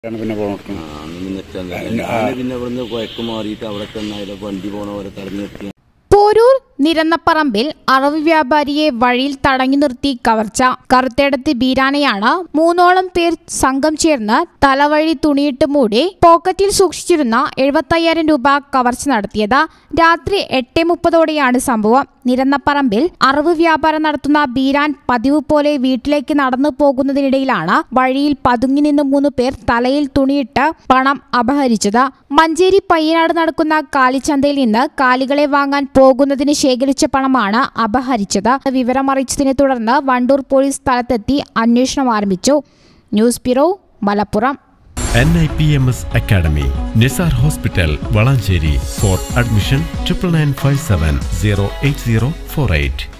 ആണ് പിന്നെ ഫോൺ കൊടുക്കുന്നത് ആ, അന്ന് പിന്നെ എത്താൻ കഴിയില്ല. ഞാന് പിന്നെ ഇവിടുന്ന് കുഴക്ക് മാറിയിട്ട് അവിടെ ചെന്നായാലും വണ്ടി പോണ പോലെ തടഞ്ഞു നിർത്തി പോരൂർ നിരന്നപ്പറമ്പിൽ അറവ് വ്യാപാരിയെ വഴിയിൽ തടഞ്ഞു നിർത്തി കവർച്ച കറുത്തേടത്ത് ബീരാനെയാണ് മൂന്നോളം പേർ സംഘം ചേർന്ന് തലവഴി തുണിയിട്ട് മൂടി പോക്കറ്റിൽ സൂക്ഷിച്ചിരുന്ന എഴുപത്തയ്യായിരം രൂപ കവർച്ച നടത്തിയത് രാത്രി എട്ട് മുപ്പതോടെയാണ് സംഭവം നിരന്നപ്പറമ്പിൽ അറവ് വ്യാപാരം നടത്തുന്ന ബീരാൻ പതിവ് പോലെ വീട്ടിലേക്ക് നടന്നു പോകുന്നതിനിടയിലാണ് വഴിയിൽ പതുങ്ങി നിന്ന് മൂന്ന് പേർ തലയിൽ തുണിയിട്ട് പണം അപഹരിച്ചത് മഞ്ചേരി പയ്യനാട് നടക്കുന്ന കാലിച്ചന്തയിൽ നിന്ന് കാലികളെ വാങ്ങാൻ പോകുന്നതിന് ശേഖരിച്ച പണമാണ് അപഹരിച്ചത് വിവരമറിയിച്ചതിനെ തുടർന്ന് വണ്ടൂർ പോലീസ് സ്ഥലത്തെത്തി അന്വേഷണം ആരംഭിച്ചു news bureau Malappuram N I P M S academy Nisar hospital Valanchery for admission triple nine five seven zero eight zero four eight